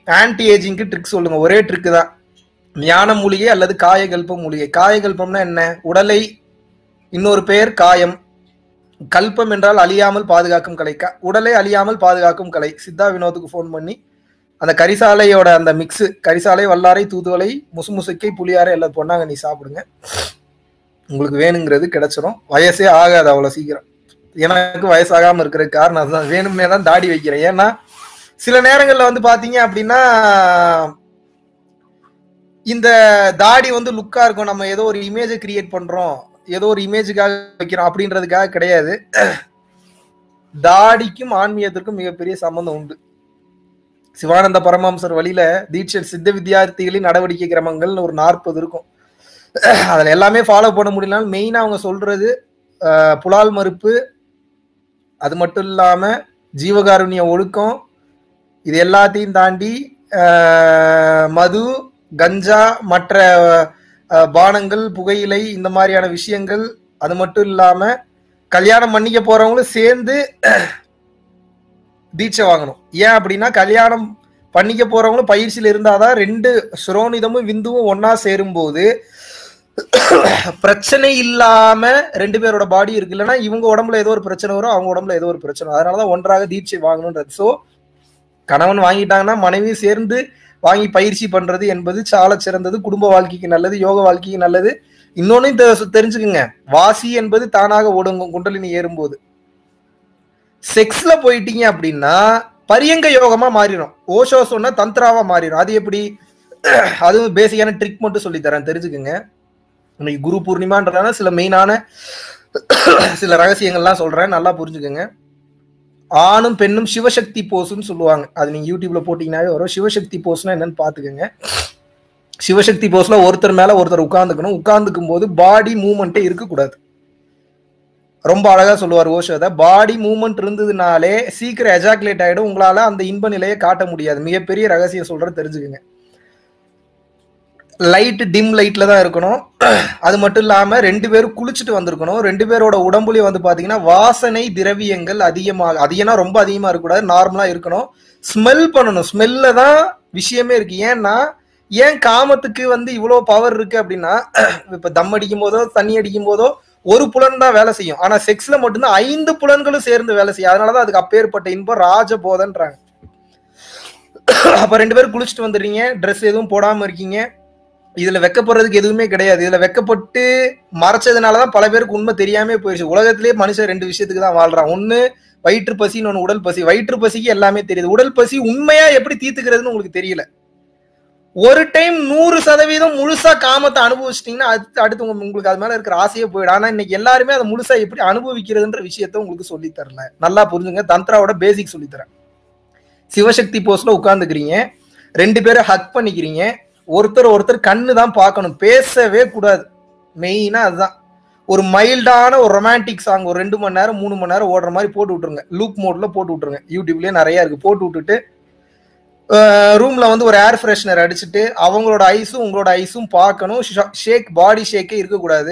Anti ஏஜிங்க்கு trick சொல்லுங்க ஒரே trick தான் ஞான மூலிகை அல்லது காயகல்ப மூலிகை காயகல்பம்னா என்ன உடலை இன்னொரு பெயர் காயம் கல்பம் என்றால் அழியாமல் பாதுகாக்கும் கலை க- உடலை அழியாமல் பாதுகாக்கும் கலை சித்தா வினோத்துக்கு ஃபோன் பண்ணி அந்த கரிசாலையோட அந்த மிக்ஸு கரிசாலை வல்லாரை தூதுவளை முசுமுசுக்கை புளியாரை எல்லாம் பொண்ணாங்க நீ சாப்பிடுங்க உங்களுக்கு வேணுங்கிறது கிடைச்சிரும் வயசே ஆகாது அவ்வளோ சீக்கிரம் எனக்கு வயசாகாம இருக்கிற காரணம் அதுதான் வேணும்னே தான் தாடி வைக்கிறேன் ஏன்னா சில நேரங்கள்ல வந்து பாத்தீங்க அப்படின்னா இந்த தாடி வந்து லுக்கா இருக்கும் நம்ம ஏதோ ஒரு இமேஜை கிரியேட் பண்றோம் ஏதோ ஒரு இமேஜுக்காக வைக்கிறோம் அப்படின்றதுக்காக கிடையாது தாடிக்கும் ஆன்மீகத்திற்கும் மிகப்பெரிய சம்பந்தம் உண்டு சிவானந்த பரமஹம்சர் வழியில தீட்சர் சித்த வித்யார்த்திகளின் நடவடிக்கை கிரமங்கள்னு ஒரு நாற்பது இருக்கும் அதுல எல்லாமே ஃபாலோ பண்ண முடியலனாலும் மெயினா அவங்க சொல்றது அஹ், புலால் மறுப்பு அது மட்டும் இல்லாம ஜீவகாருண்ய ஒழுக்கம் இது எல்லாத்தையும் தாண்டி அஹ், மது கஞ்சா மற்ற அஹ், பானங்கள் புகையிலை இந்த மாதிரியான விஷயங்கள் அது மட்டும் இல்லாம கல்யாணம் பண்ணிக்க போறவங்களும் சேர்ந்து தீட்சை வாங்கணும் ஏன் அப்படின்னா கல்யாணம் பண்ணிக்க போறவங்களும் பயிற்சியில் இருந்தாதான் ரெண்டு சுரோனிதமும் விந்துவும் ஒன்னா சேரும்போது பிரச்சனை இல்லாம ரெண்டு பேரோட பாடி இருக்கு இல்லைன்னா இவங்க உடம்புல ஏதோ ஒரு பிரச்சனை வரும் அவங்க உடம்புல ஏதோ ஒரு பிரச்சனை வரும். அதனாலதான் ஒன்றாக தீட்சை வாங்கணுன்றது ஸோ கணவன் வாங்கிட்டாங்கன்னா மனைவி சேர்ந்து வாங்கி பயிற்சி பண்றது என்பது சால சிறந்தது குடும்ப வாழ்க்கைக்கு நல்லது யோக வாழ்க்கைக்கு நல்லது இன்னொன்னு தெ- தெரிஞ்சுக்குங்க வாசி என்பது தானாக ஒடுங்கும் குண்டலினி ஏறும்போது செக்ஸ்ல போயிட்டீங்க அப்படின்னா பரியங்க யோகமா மாறிடும் ஓஷோ சொன்ன தந்திராவா மாறிடும் அது எப்படி அதுவும் பேசிக்கான ட்ரிக் மட்டும் சொல்லி தரேன் தெரிஞ்சுக்குங்க இன்னைக்கு குரு பூர்ணிமான்றதால சில மெயினான சில ரகசியங்கள்லாம் சொல்றேன் நல்லா புரிஞ்சுக்கோங்க ஆணும் பெண்ணும் சிவசக்தி போஸ்ன்னு சொல்லுவாங்க அது நீங்க யூடியூப்ல போட்டீங்கன்னாவே வரும் சிவசக்தி போஸ்னா என்னன்னு பாத்துக்கோங்க சிவசக்தி போஸ்ல ஒருத்தர் மேல ஒருத்தர் உட்கார்ந்துக்கணும் உட்கார்ந்துக்கும் போது பாடி மூவ்மெண்ட்டே இருக்கக்கூடாது ரொம்ப அழகா சொல்லுவார் ஓஷோத பாடி மூவ்மெண்ட் இருந்ததுனாலே சீக்கிரம் எஜாக்குலேட் ஆயிடும் உங்களால அந்த இன்ப நிலையை காட்ட முடியாது மிகப்பெரிய ரகசியம் சொல்றது தெரிஞ்சுக்குங்க லைட் டிம் லைட்ல தான் இருக்கணும் அது மட்டும் இல்லாம ரெண்டு பேரும் குளிச்சுட்டு வந்திருக்கணும் ரெண்டு பேரோட உடம்புலயும் வந்து பாத்தீங்கன்னா வாசனை திரவியங்கள் அதிகமாக அதிகம்னா ரொம்ப அதிகமா இருக்கக்கூடாது நார்மலா இருக்கணும் ஸ்மெல் பண்ணணும் ஸ்மெல்ல தான் விஷயமே இருக்கு ஏன்னா ஏன் காமத்துக்கு வந்து இவ்வளவு பவர் இருக்கு அப்படின்னா இப்ப தம் அடிக்கும் போதோ தண்ணி அடிக்கும் போதோ ஒரு புலன் தான் வேலை செய்யும் ஆனா செக்ஸ்ல மட்டும்தான் ஐந்து புலன்களும் சேர்ந்து வேலை செய்யும் அதனாலதான் அதுக்கு அப்பேற்பட்ட இன்பம் ராஜபோதன்றாங்க அப்ப ரெண்டு பேரும் குளிச்சுட்டு வந்துடுறீங்க ட்ரெஸ் எதுவும் போடாம இருக்கீங்க இதுல வெக்கப்படுறதுக்கு எதுவுமே கிடையாது இதுல வெக்கப்பட்டு மறைச்சதுனாலதான் பல பேருக்கு உண்மை தெரியாம போயிடுச்சு உலகத்திலேயே மனுஷன் ரெண்டு விஷயத்துக்கு தான் வாழ்றான் ஒண்ணு வயிற்று பசின்னு ஒண்ணு உடல் பசி வயிற்று பசிக்கு எல்லாமே தெரியுது உடல் பசி உண்மையா எப்படி தீர்த்துக்கிறதுன்னு உங்களுக்கு தெரியல ஒரு டைம் நூறு சதவீதம் முழுசா காமத்தை அனுபவிச்சிட்டீங்கன்னா அடுத்து அடுத்து உங்க- உங்களுக்கு அது மேல இருக்கிற ஆசையே போயிடும் ஆனா இன்னைக்கு எல்லாருமே அதை முழுசா எப்படி அனுபவிக்கிறதுன்ற விஷயத்த உங்களுக்கு சொல்லி தரல நல்லா புரிஞ்சுங்க தந்த்ராவோட பேசிக் சொல்லி தரேன் சிவசக்தி போஸ்ட்ல உட்கார்ந்துக்கிறீங்க ரெண்டு பேரும் ஹக் பண்ணிக்கிறீங்க ஒருத்தர் ஒருத்தர் கண்ணு தான் பார்க்கணும் பேசவே கூடாது மெயினா அதுதான் ஒரு மைல்டான ஒரு ரொமான்டிக் சாங் ஒரு ரெண்டு மணி நேரம் மூணு மணி நேரம் ஓடுற மாதிரி போட்டு விட்டுருங்க லூப் மோட்ல போட்டு விட்டுருங்க யூடியூப்லயே நிறைய இருக்கு போட்டு விட்டுட்டு ரூம்ல வந்து ஒரு ஏர் ஃப்ரெஷ்னர் அடிச்சுட்டு அவங்களோட ஐஸும் உங்களோட ஐஸும் பார்க்கணும் ஷேக் பாடி ஷேக்கே இருக்கக்கூடாது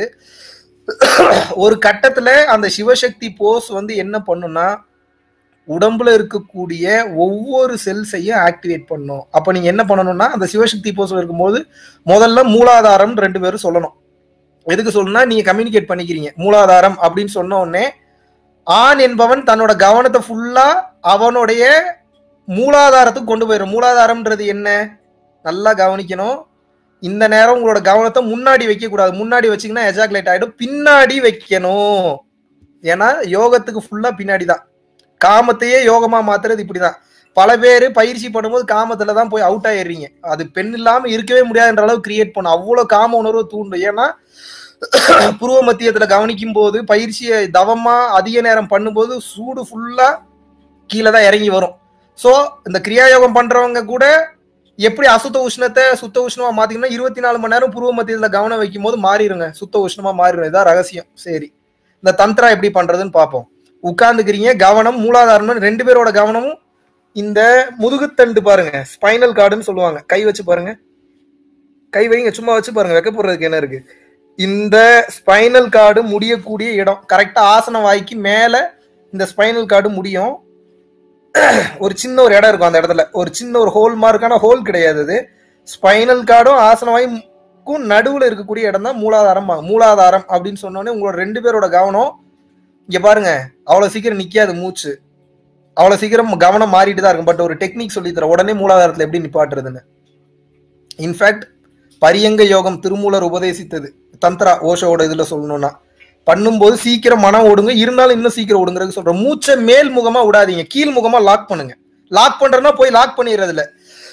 ஒரு கட்டத்துல அந்த சிவசக்தி போஸ் வந்து என்ன பண்ணும்னா உடம்புல இருக்கக்கூடிய ஒவ்வொரு செல்ஸையும் ஆக்டிவேட் பண்ணும் அப்ப நீங்க என்ன பண்ணணும்னா அந்த சிவசக்தி போஸ்ல இருக்கும்போது முதல்ல மூலாதாரம் ரெண்டு பேரும் சொல்லணும் எதுக்கு சொல்லணும்னா நீங்க கம்யூனிகேட் பண்ணிக்கிறீங்க மூலாதாரம் அப்படின்னு சொன்ன உடனே ஆண் என்பவன் தன்னோட கவனத்தை ஃபுல்லா அவனுடைய மூலாதாரத்துக்கு கொண்டு போயிடும் மூலாதாரம்ன்றது என்ன நல்லா கவனிக்கணும் இந்த நேரம் உங்களோட கவனத்தை முன்னாடி வைக்க கூடாது முன்னாடி வச்சீங்கன்னா எஜாகுலேட் ஆயிடும் பின்னாடி வைக்கணும் ஏன்னா யோகத்துக்கு ஃபுல்லா பின்னாடி தான் காமத்தையே யோகமா மாத்துறது இப்படிதான் பல பேர் பயிற்சி பண்ணும்போது காமத்துல தான் போய் அவுட் ஆயிடுறீங்க அது பெண் இல்லாம இருக்கவே முடியாதுன்ற அளவு கிரியேட் பண்ணும் அவ்வளவு காம உணர்வு தூண்டும் ஏன்னா புருவ மத்தியத்துல கவனிக்கும் போது பயிற்சியை தவமா அதிக நேரம் பண்ணும்போது சூடு ஃபுல்லா கீழே தான் இறங்கி வரும் ஸோ இந்த கிரியாயோகம் பண்றவங்க கூட எப்படி அசுத்த உஷ்ணத்தை சுத்த உஷ்ணமா மாத்திக்கணும் இருபத்தி நாலு மணி நேரம் புருவ மத்தியத்துல கவனம் வைக்கும் போது மாறிடுங்க சுத்த உஷ்ணமா மாறிடும் இதான் ரகசியம் சரி இந்த தந்திரா எப்படி பண்றதுன்னு பார்ப்போம் உட்கார்ந்துக்கிறீங்க கவனம் மூலாதாரம் ரெண்டு பேரோட கவனமும் இந்த முதுகுத்தண்டு பாருங்க ஸ்பைனல் கார்டுன்னு சொல்லுவாங்க கை வச்சு பாருங்க கை வைங்க சும்மா வச்சு பாருங்க வைக்க போறதுக்கு என்ன இருக்கு இந்த ஸ்பைனல் கார்டு முடியக்கூடிய இடம் கரெக்டா ஆசன வாய்க்கு மேல இந்த ஸ்பைனல் கார்டு முடியும் ஒரு சின்ன ஒரு இடம் இருக்கும் அந்த இடத்துல ஒரு சின்ன ஒரு ஹோல் மார்க்கான ஹோல் கிடையாது அது ஸ்பைனல் கார்டும் ஆசனவாய்க்கும் நடுவுல இருக்கக்கூடிய இடம் தான் மூலாதாரம் மூலாதாரம் அப்படின்னு சொன்னோடனே உங்களோட ரெண்டு பேரோட கவனம் இங்க பாருங்க அவ்வளவு சீக்கிரம் நிக்காது மூச்சு அவ்வளவு சீக்கிரம் கவனம் மாறிட்டு தான் இருக்கும் பட் ஒரு டெக்னிக் சொல்லி தர உடனே மூலாதாரத்துல எப்படி நிப்பாட்டுறதுன்னு இன்ஃபேக்ட் பரியங்க யோகம் திருமூலர் உபதேசித்தது தந்திரா ஓஷோட இதுல சொல்லணும்னா பண்ணும்போது சீக்கிரம் மனம் ஓடுங்க இருந்தாலும் இன்னும் சீக்கிரம் ஓடுங்கிறது சொல்றேன் மூச்சை மேல் முகமா விடாதீங்க கீழ் முகமா லாக் பண்ணுங்க லாக் பண்றேன்னா போய் லாக் பண்ணிடுறது இல்ல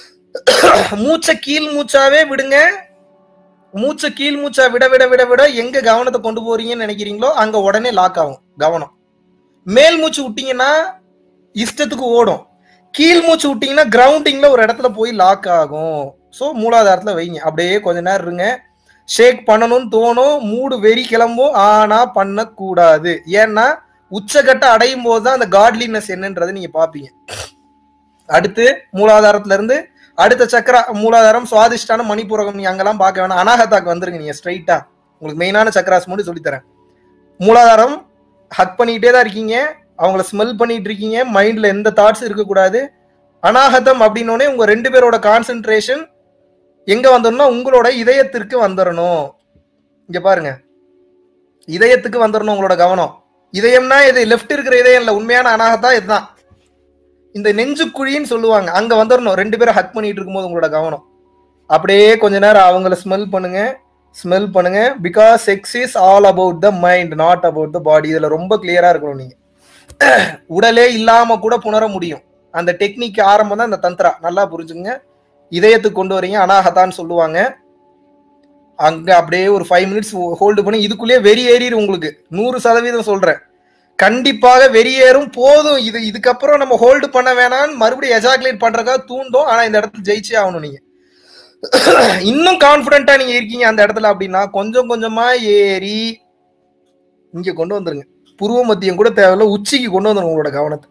மூச்சை கீழ் மூச்சாவே விடுங்க மூச்சை கீழ் மூச்சா விட விட விட விட எங்க கவனத்தை கொண்டு போறீங்கன்னு நினைக்கிறீங்களோ அங்க உடனே லாக் ஆகும் கவனம் மேல் மூச்சு விட்டீங்கன்னா இஷ்டத்துக்கு ஓடும் கீழ் மூச்சு விட்டீங்கன்னா கிரவுண்டிங்ல ஒரு இடத்துல போய் லாக் ஆகும் ஸோ மூலாதாரத்துல வைங்க அப்படியே கொஞ்ச நேரம் இருங்க ஷேக் பண்ணணும்னு தோணும் மூடு வெறி கிளம்பும் ஆனா பண்ணக்கூடாது ஏன்னா உச்சகட்ட அடையும் போது தான் அந்த காட்லினஸ் என்னன்றதை நீங்க பாப்பீங்க அடுத்து மூலாதாரத்துல இருந்து அடுத்த சக்கரா மூலாதாரம் சுவாதிஷ்டான மணிப்பூரகம் நீங்க அங்கெல்லாம் பார்க்க வேணாம் அனாகத்தாக்கு வந்துருங்க நீங்க ஸ்ட்ரைட்டா உங்களுக்கு மெயினான சக்கராஸ் மட்டும் சொல்லித்தரேன் மூலாதாரம் ஹக் பண்ணிக்கிட்டே தான் இருக்கீங்க அவங்கள ஸ்மெல் பண்ணிட்டு இருக்கீங்க மைண்ட்ல எந்த தாட்ஸ் இருக்கக்கூடாது அனாகதம் அப்படின்னோடனே உங்க ரெண்டு பேரோட கான்சென்ட்ரேஷன் எங்க வந்துடணும் உங்களோட இதயத்திற்கு வந்துடணும் இங்க பாருங்க இதயத்துக்கு வந்துடணும் உங்களோட கவனம் இதயம்னா இது லெஃப்ட் இருக்கிற இதயம் இல்ல உண்மையான அனாகத்தா இதுதான் இந்த நெஞ்சு குழின்னு சொல்லுவாங்க அங்க வந்துடணும் ரெண்டு பேரும் ஹக் பண்ணிட்டு இருக்கும்போது உங்களோட கவனம் அப்படியே கொஞ்ச நேரம் அவங்கள ஸ்மெல் பண்ணுங்க ஸ்மெல் பண்ணுங்க because sex is all about the mind not about the body இதுல ரொம்ப கிளியரா இருக்கணும் நீங்க உடலே இல்லாம கூட புணர முடியும் அந்த டெக்னிக் ஆரம்பம் தான் இந்த தந்திரா நல்லா புரிஞ்சுங்க இதயத்துக்கு கொண்டு வரீங்க அனாகத்தான்னு சொல்லுவாங்க அங்க அப்படியே ஒரு ஃபைவ் மினிட்ஸ் ஹோல்டு பண்ணி இதுக்குள்ளேயே வெறி ஏறிடு உங்களுக்கு நூறு சதவீதம் சொல்றேன் கண்டிப்பாக வெறியேறும் போதும் இது இதுக்கப்புறம் நம்ம ஹோல்டு பண்ண வேணாம்னு மறுபடியும் எஜாகுலேட் பண்றதுக்காக தூண்டும் ஆனா இந்த இடத்துல ஜெயிச்சே ஆகணும் நீங்க இன்னும் கான்பிடண்டா நீங்க இருக்கீங்க அந்த இடத்துல அப்படின்னா கொஞ்சம் கொஞ்சமா ஏறி இங்க கொண்டு வந்துருங்க புருவ மத்தியம் கூட தேவையில்ல உச்சிக்கு கொண்டு வந்துருங்க உங்களோட கவனத்தை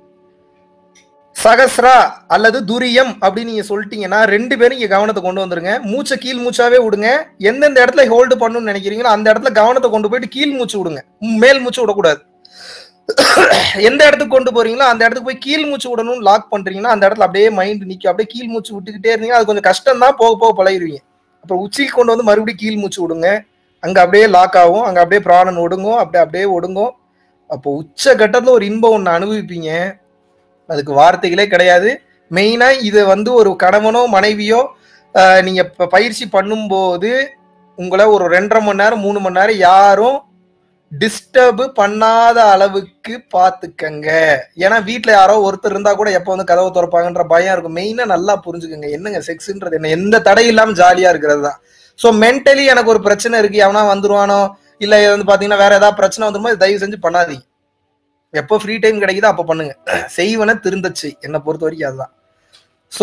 சகஸ்ரா அல்லது துரியம் அப்படின்னு நீங்க சொல்லிட்டீங்கன்னா ரெண்டு பேரும் இங்க கவனத்தை கொண்டு வந்துருங்க மூச்சை கீழ் மூச்சாவே விடுங்க எந்தெந்த இடத்துல ஹோல்டு பண்ணணும்னு நினைக்கிறீங்களோ அந்த இடத்துல கவனத்தை கொண்டு போயிட்டு கீழ் மூச்சு விடுங்க மேல் மூச்சு விடக்கூடாது எந்த இடத்துக்கு கொண்டு போறீங்களோ அந்த இடத்துக்கு போய் கீழ் மூச்சு விடணும்னு லாக் பண்றீங்கன்னா அந்த இடத்துல அப்படியே மைண்ட் நிக்கும் அப்படியே கீழ் மூச்சு விட்டுக்கிட்டே இருந்தீங்க அது கொஞ்சம் கஷ்டம் தான் போக போக பழகிடுவீங்க அப்புறம் உச்சிக்கு கொண்டு வந்து மறுபடியும் கீழ் மூச்சு விடுங்க அங்க அப்படியே லாக் ஆகும் அங்க அப்படியே பிராணன் ஒடுங்கும் அப்படியே அப்படியே ஒடுங்கும் அப்போ உச்ச கட்டத்துல ஒரு இன்பம் ஒன்று அனுபவிப்பீங்க அதுக்கு வார்த்தைகளே கிடையாது மெயினா இது வந்து ஒரு கணவனோ மனைவியோ ஆஹ், நீங்க இப்ப பயிற்சி பண்ணும்போது உங்களை ஒரு ரெண்டரை மணி நேரம் மூணு மணி நேரம் யாரும் டிஸ்டர்ப் பண்ணாத அளவுக்கு பாத்துக்கங்க ஏன்னா வீட்ல யாரோ ஒருத்தர் இருந்தா கூட எப்போ வந்து கதவை திறப்பாங்கன்ற பயம் இருக்கும் மெயினா நல்லா புரிஞ்சுக்கங்க என்னங்க செக்ஸ்ன்றது என்ன எந்த தடை இல்லாம ஜாலியா இருக்கிறது தான் ஸோ மென்டலி எனக்கு ஒரு பிரச்சனை இருக்கு எவனா வந்துருவானோ இல்ல இது வந்து பாத்தீங்கன்னா வேற ஏதாவது பிரச்சனை வந்துருமோ இதை தயவு செஞ்சு பண்ணாதீங்க எப்போ ஃப்ரீ டைம் கிடைக்குதோ அப்போ பண்ணுங்க செய்வன திருந்தச்சு என்னை பொறுத்த வரைக்கும் அதுதான் ஸோ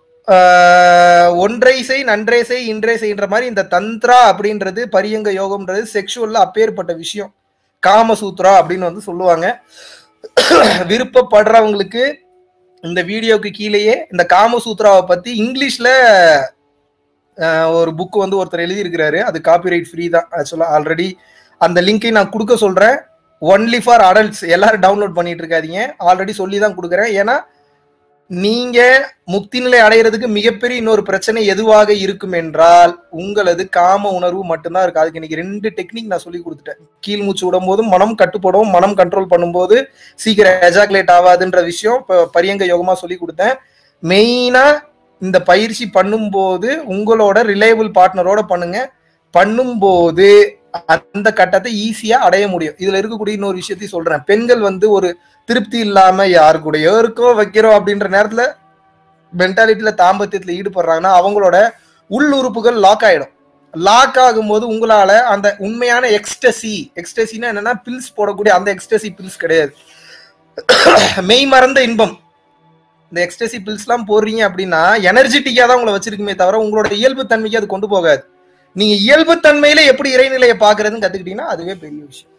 ஒன்றை செய் நன்றை செய் இன்றை செய்ன்ற மாதிரி இந்த தந்த்ரா அப்படின்றது பரியங்க யோகம்ன்றது செக்ஷுவல்ல அப்பேற்பட்ட விஷயம் காமசூத்ரா அப்படின்னு வந்து சொல்லுவாங்க விருப்பப்படுறவங்களுக்கு இந்த வீடியோக்கு கீழேயே இந்த காமசூத்ராவை பத்தி இங்கிலீஷ்ல அஹ், ஒரு புக் வந்து ஒருத்தர் எழுதியிருக்கிறாரு அது காப்பிரைட் ஃப்ரீ தான் ஆக்சுவலா ஆல்ரெடி அந்த லிங்கை நான் கொடுக்க சொல்றேன் ஒன்லி ஃபார் அடல்ட்ஸ் எல்லாரும் டவுன்லோட் பண்ணிட்டு இருக்காதீங்க ஆல்ரெடி சொல்லி தான் கொடுக்குறேன் ஏன்னா நீங்க முக்தி நிலை அடையிறதுக்கு மிகப்பெரிய இன்னொரு பிரச்சனை எதுவாக இருக்கும் என்றால் உங்களது காம உணர்வு மட்டும்தான் இருக்கு அதுக்கு இன்னைக்கு ரெண்டு டெக்னிக் நான் சொல்லி கொடுத்துட்டேன் கீழ் மூச்சு விடும்போது மனம் கட்டுப்படும் மனம் கண்ட்ரோல் பண்ணும்போது சீக்கிரம் எஜாகுலேட் ஆகாதுன்ற விஷயம் இப்போ பரியங்க யோகமா சொல்லி கொடுத்தேன் மெயினா இந்த பயிற்சி பண்ணும்போது உங்களோட ரிலையபிள் பார்ட்னரோட பண்ணுங்க பண்ணும்போது அந்த கட்டத்தை ஈஸியா அடைய முடியும் இதுல இருக்கக்கூடிய இன்னொரு விஷயத்தையும் சொல்றேன் பெண்கள் வந்து ஒரு திருப்தி இல்லாம யாரு கூடயோ இருக்கோ வைக்கிறோம் அப்படின்ற நேரத்துல மென்டாலிட்டியில தாம்பத்தியத்துல ஈடுபடுறாங்கன்னா அவங்களோட உள் உறுப்புகள் லாக் ஆயிடும் லாக் ஆகும்போது உங்களால அந்த உண்மையான எக்ஸ்டசி எக்ஸ்டசினா என்னன்னா பில்ஸ் போடக்கூடிய அந்த எக்ஸ்டசி பில்ஸ் கிடையாது மெய் மறந்த இன்பம் இந்த எக்ஸ்டசி பில்ஸ்லாம் போடுறீங்க அப்படின்னா எனர்ஜெட்டிக்கா தான் உங்களை வச்சிருக்குமே தவிர உங்களோட இயல்பு தன்மைக்கு அது கொண்டு போகாது நீங்க இயல்பு தன்மையில எப்படி இறைநிலையை பாக்குறதுன்னு கத்துக்கிட்டீங்கன்னா அதுவே பெரிய விஷயம்